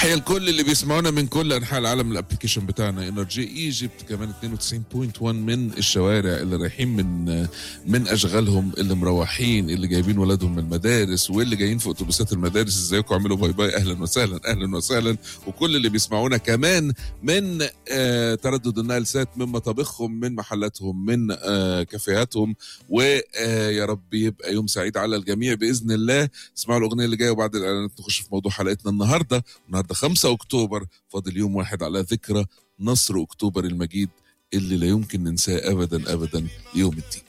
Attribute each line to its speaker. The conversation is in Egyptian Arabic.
Speaker 1: تحيه لكل اللي بيسمعونا من كل انحاء العالم الابلكيشن بتاعنا انرجي ايجيبت كمان 92.1 من الشوارع اللي رايحين من من اشغالهم اللي مروحين اللي جايبين ولادهم من المدارس واللي جايين في اتوبيسات المدارس ازيكم اعملوا باي باي اهلا وسهلا اهلا وسهلا وكل اللي بيسمعونا كمان من آه تردد النايل سات من مطابخهم من محلاتهم من آه كافيهاتهم ويا رب يبقى يوم سعيد على الجميع باذن الله اسمعوا الاغنيه اللي جايه وبعد الاعلانات نخش في موضوع حلقتنا النهارده النهارده 5 اكتوبر فاضل يوم واحد على ذكرى نصر اكتوبر المجيد اللي لا يمكن ننساه ابدا ابدا يوم الدين